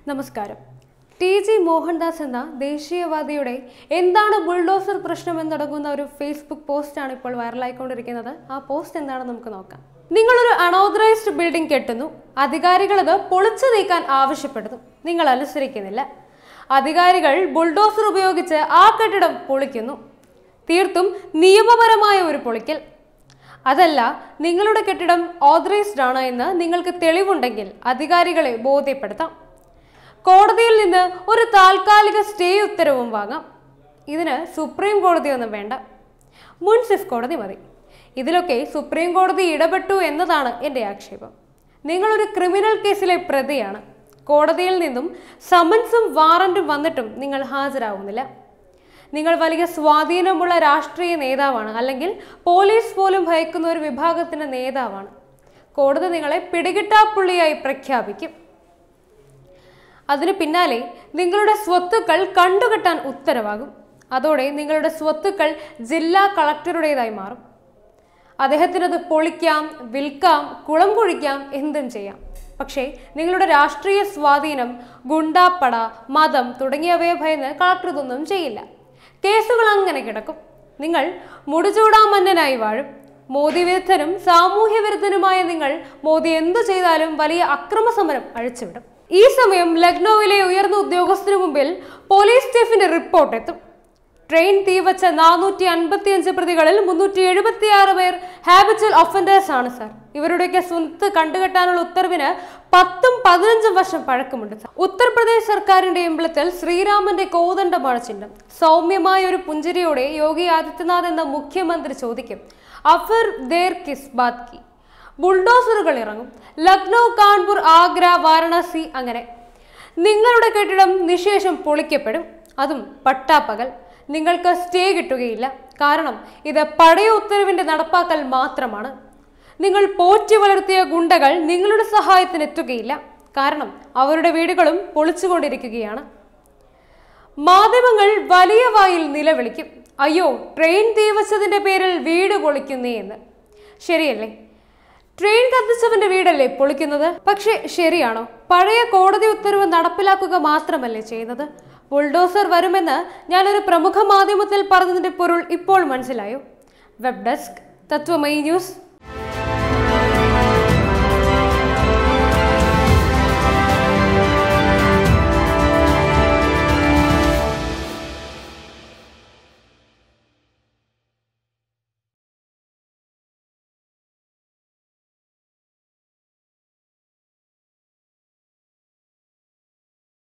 നമസ്കാരം T G Mohandas എന്ന ദേശീയവാദിയുടെ എന്താണ് ബുൾഡോസർ പ്രശ്നം എന്നടങ്ങുന്ന ഒരു ഫേസ്ബുക്ക് പോസ്റ്റാണ് ഇപ്പോൾ വൈറലായിക്കൊണ്ടിരിക്കുന്നത് ആ പോസ്റ്റ് എന്താണെന്ന് നമുക്ക് നോക്കാം നിങ്ങളൊരു അൺഓതറൈസ്ഡ് ബിൽഡിംഗ് കെട്ടുന്നു അധികാരികൾ അത് പൊളിച്ചു നീക്കാൻ ആവശ്യപ്പെടുന്നു നിങ്ങൾ അനുസരിക്കുന്നില്ല അധികാരികൾ ബുൾഡോസർ ഉപയോഗിച്ച് ആ കെട്ടിടം പൊളിക്കുന്നു തീർത്തും നിയമപരമായ ഒരു പൊളിക്കൽ അതല്ല നിങ്ങളുടെ കെട്ടിടം ഓതറൈസ്ഡ് ആണ് എന്ന് നിങ്ങൾക്ക് തെളിവുണ്ടെങ്കിൽ അധികാരികളെ ബോധ്യപ്പെടുത്താം കോടതിയിൽ നിന്ന് ഒരു താൽക്കാലിക സ്റ്റേ ഉത്തരവും വാങ്ങാം ഇതിന് സുപ്രീം കോടതിയൊന്നും വേണ്ട മുൻസിഫ് കോടതി മതി ഇതിലൊക്കെ സുപ്രീം കോടതി ഇടപെട്ടു എന്നതാണ് എൻ്റെ ആക്ഷേപം നിങ്ങളൊരു ക്രിമിനൽ കേസിലെ പ്രതിയാണ് കോടതിയിൽ നിന്നും സമൻസും വാറന്റും വന്നിട്ടും നിങ്ങൾ ഹാജരാകുന്നില്ല നിങ്ങൾ വലിയ സ്വാധീനമുള്ള രാഷ്ട്രീയ നേതാവാണ് അല്ലെങ്കിൽ പോലീസ് പോലും ഭയക്കുന്ന ഒരു വിഭാഗത്തിന്റെ നേതാവാണ് കോടതി നിങ്ങളെ പിടികിട്ടാപ്പുള്ളിയായി പ്രഖ്യാപിക്കും അതിനു പിന്നാലെ നിങ്ങളുടെ സ്വത്തുക്കൾ കണ്ടുകെട്ടാൻ ഉത്തരവാകും അതോടെ നിങ്ങളുടെ സ്വത്തുക്കൾ ജില്ലാ കളക്ടറുടേതായി മാറും അദ്ദേഹത്തിനത് പൊളിക്കാം വിൽക്കാം കുളം കുഴിക്കാം എന്തും ചെയ്യാം പക്ഷേ നിങ്ങളുടെ രാഷ്ട്രീയ സ്വാധീനം ഗുണ്ടാപ്പട മതം തുടങ്ങിയവയെ ഭയന്ന് കളക്ടർ ഇതൊന്നും ചെയ്യില്ല കേസുകൾ അങ്ങനെ കിടക്കും നിങ്ങൾ മുടിചൂടാമന്നനായി വാഴും മോദി വിരുദ്ധനും സാമൂഹ്യ വിരുദ്ധനുമായ നിങ്ങൾ മോദി എന്തു ചെയ്താലും വലിയ അക്രമ സമരം അഴിച്ചുവിടും ഈ സമയം ലക്നൌവിലെ ഉയർന്ന ഉദ്യോഗസ്ഥനു മുമ്പിൽ പോലീസ് ചീഫിന്റെ റിപ്പോർട്ട് എത്തും ട്രെയിൻ തീവച്ച നാനൂറ്റി അൻപത്തിയഞ്ച് പ്രതികളിൽ മുന്നൂറ്റി എഴുപത്തി ആറ് പേർ ഹാബിച്വൽ ഒഫൻഡേഴ്സ് ആണ് സാർ ഇവരുടെയൊക്കെ സ്വത്ത് കണ്ടുകെട്ടാനുള്ള ഉത്തരവിന് പത്തും പതിനഞ്ചും വർഷം പഴക്കമുണ്ട് സാർ ഉത്തർപ്രദേശ് സർക്കാരിന്റെ എംബ്ലത്തിൽ ശ്രീരാമന്റെ കോദണ്ഡമാണ് ചിഹ്നം സൗമ്യമായ ഒരു പുഞ്ചിരിയോടെ യോഗി ആദിത്യനാഥ് എന്ന മുഖ്യമന്ത്രി ചോദിക്കും അഫർ ദേർ കിസ് ബാത് കി ബുൾഡോസറുകൾ ഇറങ്ങും ലക്നൗ കാൺപൂർ ആഗ്ര വാരണാസി അങ്ങനെ നിങ്ങളുടെ കെട്ടിടം നിശേഷം പൊളിക്കപ്പെടും അതും പട്ടാപ്പകൽ നിങ്ങൾക്ക് സ്റ്റേ കിട്ടുകയില്ല കാരണം ഇത് പഴയ ഉത്തരവിന്റെ നടപ്പാക്കൽ മാത്രമാണ് നിങ്ങൾ പോറ്റി വളർത്തിയ ഗുണ്ടകൾ നിങ്ങളുടെ സഹായത്തിന് എത്തുകയില്ല കാരണം അവരുടെ വീടുകളും പൊളിച്ചുകൊണ്ടിരിക്കുകയാണ് മാധ്യമങ്ങൾ വലിയ വായിൽ നിലവിളിക്കും അയ്യോ ട്രെയിൻ തീവച്ചതിന്റെ പേരിൽ വീട് പൊളിക്കുന്നേ എന്ന് ശരിയല്ലേ ട്രെയിൻ കത്തിച്ചവന്റെ വീടല്ലേ പൊളിക്കുന്നത് പക്ഷേ ശരിയാണോ പഴയ കോടതി ഉത്തരവ് നടപ്പിലാക്കുക മാത്രമല്ലേ ചെയ്യുന്നത് ബുൾഡോസർ വരുമെന്ന് ഞാനൊരു പ്രമുഖ മാധ്യമത്തിൽ പറഞ്ഞതിന്റെ പൊരുൾ ഇപ്പോൾ മനസ്സിലായോ വെബ് ഡെസ്ക് തത്വമയി ന്യൂസ്